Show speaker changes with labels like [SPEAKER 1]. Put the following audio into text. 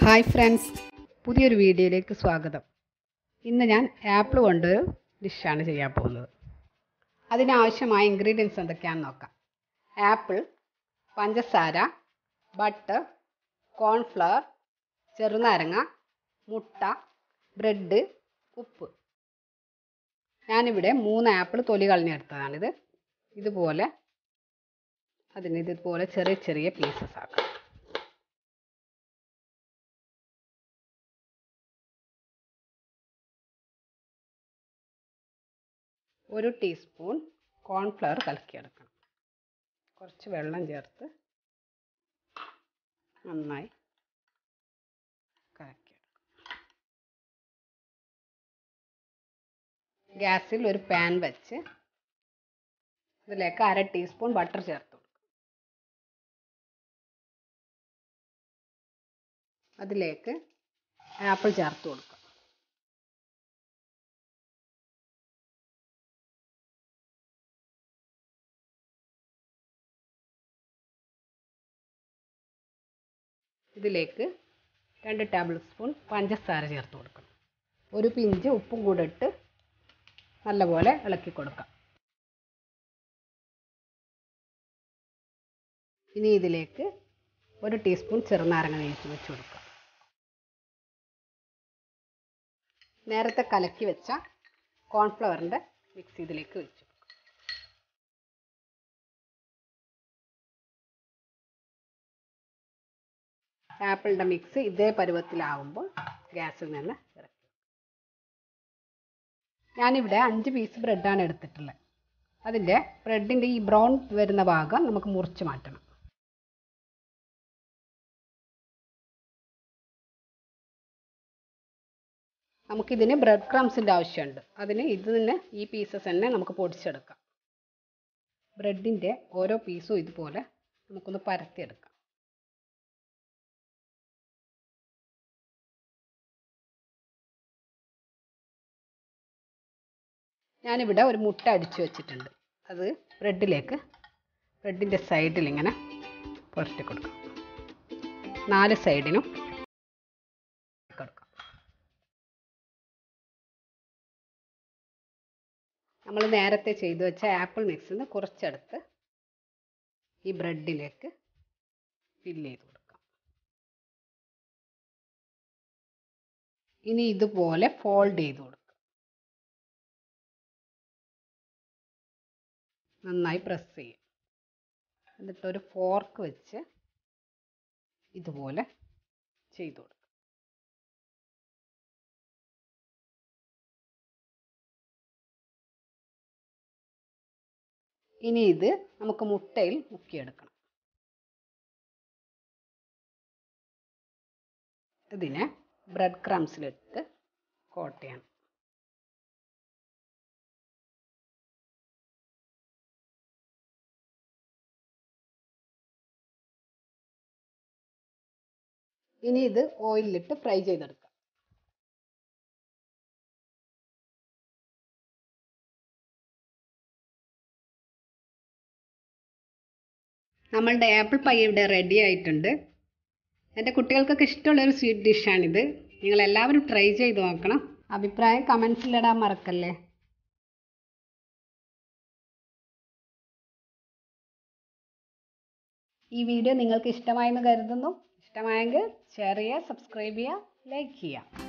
[SPEAKER 1] hi friends പുതിയൊരു വീഡിയോയിലേക്ക് സ്വാഗതം ഇന്ന് ഞാൻ ആപ്പിൾ കൊണ്ട് ഡിഷാണ് ചെയ്യാൻ പോകുന്നത് അതിനാവശ്യമായ ഇൻഗ്രീഡിയൻസ് എന്തൊക്കെയാണെന്ന് നോക്കാം ആപ്പിൾ പഞ്ചസാര ബട്ടർ കോൺഫ്ലവർ ചെറുനാരങ്ങ മുട്ട ബ്രെഡ് ഉപ്പ് ഞാനിവിടെ മൂന്ന് ആപ്പിൾ തൊലി കളഞ്ഞെടുത്തതാണിത് ഇതുപോലെ അതിന് ഇതുപോലെ ചെറിയ ചെറിയ പീസസ് ആക്കാം ഒരു ടീസ്പൂൺ കോൺഫ്ലവർ കലക്കിയെടുക്കണം കുറച്ച് വെള്ളം ചേർത്ത് നന്നായി കലക്കിയെടുക്കണം ഗ്യാസിൽ ഒരു പാൻ വെച്ച് ഇതിലേക്ക് അര ടീസ്പൂൺ ബട്ടർ ചേർത്ത് കൊടുക്കും അതിലേക്ക് ആപ്പിൾ ചേർത്ത് കൊടുക്കുക ഇതിലേക്ക് രണ്ട് ടേബിൾ സ്പൂൺ പഞ്ചസാര ചേർത്ത് കൊടുക്കണം ഒരു പിഞ്ച് ഉപ്പും കൂടെ ഇട്ട് നല്ലപോലെ ഇളക്കി കൊടുക്കാം ഇനി ഇതിലേക്ക് ഒരു ടീസ്പൂൺ ചെറുനാരങ്ങ നീച്ച് വെച്ച് കൊടുക്കാം നേരത്തെ കലക്കി വെച്ച കോൺഫ്ലവറിൻ്റെ മിക്സ് ഇതിലേക്ക് വെച്ചു ആപ്പിളിൻ്റെ മിക്സ് ഇതേ പരുവത്തിലാവുമ്പോൾ ഗ്യാസിൽ നിന്ന് ഇറക്കി ഞാനിവിടെ അഞ്ച് പീസ് ബ്രെഡാണ് എടുത്തിട്ടുള്ളത് അതിൻ്റെ ബ്രെഡിൻ്റെ ഈ ബ്രൗൺ വരുന്ന ഭാഗം നമുക്ക് മുറിച്ച് മാറ്റണം നമുക്കിതിന് ബ്രെഡ് ക്രംസിൻ്റെ ആവശ്യമുണ്ട് അതിന് ഇത് തന്നെ ഈ പീസസ് തന്നെ നമുക്ക് പൊടിച്ചെടുക്കാം ബ്രെഡിൻ്റെ ഓരോ പീസും ഇതുപോലെ നമുക്കൊന്ന് പരത്തിയെടുക്കാം ഞാനിവിടെ ഒരു മുട്ട അടിച്ചു വെച്ചിട്ടുണ്ട് അത് ബ്രെഡിലേക്ക് ബ്രെഡിൻ്റെ സൈഡിൽ ഇങ്ങനെ പുരട്ടി കൊടുക്കാം നാല് സൈഡിനും കൊടുക്കാം നമ്മൾ നേരത്തെ ചെയ്തു വെച്ച ആപ്പിൾ മിക്സിൽ നിന്ന് കുറച്ചെടുത്ത് ഈ ബ്രെഡിലേക്ക് ഫില്ല് ചെയ്ത് കൊടുക്കാം ഇനി ഇതുപോലെ ഫോൾഡ് ചെയ്ത് കൊടുക്കാം നന്നായി പ്രസ് ചെയ്യും എന്നിട്ട് ഒരു ഫോർക്ക് വെച്ച് ഇതുപോലെ ചെയ്തു കൊടുക്കും ഇനി ഇത് നമുക്ക് മുട്ടയിൽ മുക്കിയെടുക്കണം ഇതിനെ ബ്രെഡ് ക്രംസിലിട്ട് കോട്ട് ചെയ്യണം ഇനി ഇത് ഓയിലിട്ട് ഫ്രൈ ചെയ്തെടുക്കാം നമ്മളുടെ ആപ്പിൾ പൈ ഇവിടെ റെഡി ആയിട്ടുണ്ട് എൻ്റെ കുട്ടികൾക്കൊക്കെ ഇഷ്ടമുള്ളൊരു സ്വീറ്റ് ഡിഷാണിത് നിങ്ങൾ എല്ലാവരും ട്രൈ ചെയ്ത് നോക്കണം അഭിപ്രായം കമൻസിലിടാൻ മറക്കല്ലേ ഈ വീഡിയോ നിങ്ങൾക്ക് ഇഷ്ടമായെന്ന് കരുതുന്നു ഇഷ്ടമായെങ്കിൽ ഷെയർ ചെയ്യുക സബ്സ്ക്രൈബ് ചെയ്യുക ലൈക്ക് ചെയ്യുക